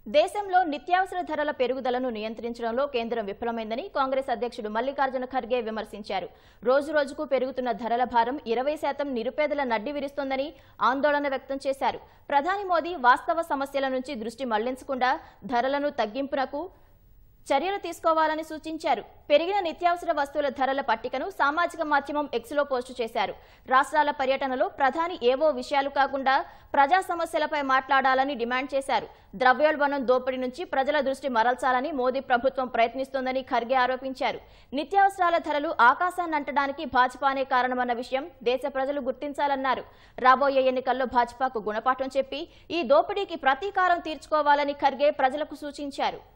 దేశంలో నిత్యావసర ధరల పెరుగుదలను నియంత్రించడంలో కేంద్రం విఫలమైందని కాంగ్రెస్ అధ్యక్షుడు మల్లికార్జున ఖర్గే విమర్శించారు రోజు రోజుకు పెరుగుతున్న ధరల భారం ఇరవై శాతం నిరుపేదల నడ్డి విరుస్తోందని ఆందోళన వ్యక్తం చేశారు ప్రధాని మోదీ వాస్తవ సమస్యల నుంచి దృష్టి మళ్లించకుండా ధరలను తగ్గింపునకు చర్యలు తీసుకోవాలని సూచించారు పెరిగిన నిత్యావసర వస్తువుల ధరల పట్టికను సామాజిక మాధ్యమం ఎక్స్లో పోస్టు చేశారు రాష్ట్రాల పర్యటనలో ప్రధాని ఏవో విషయాలు కాకుండా ప్రజా సమస్యలపై మాట్లాడాలని డిమాండ్ చేశారు ద్రవ్యోల్బణం దోపిడీ నుంచి ప్రజల దృష్టి మరల్చాలని మోదీ ప్రభుత్వం ప్రయత్నిస్తోందని ఖర్గే ఆరోపించారు నిత్యావసరాల ధరలు ఆకాశాన్ని అంటడానికి భాజపానే కారణమన్న విషయం దేశ ప్రజలు గుర్తించాలన్నారు రాబోయే ఎన్నికల్లో భాజపాకు గుణపాఠం చెప్పి ఈ దోపిడీకి ప్రతీకారం తీర్చుకోవాలని ఖర్గే ప్రజలకు సూచించారు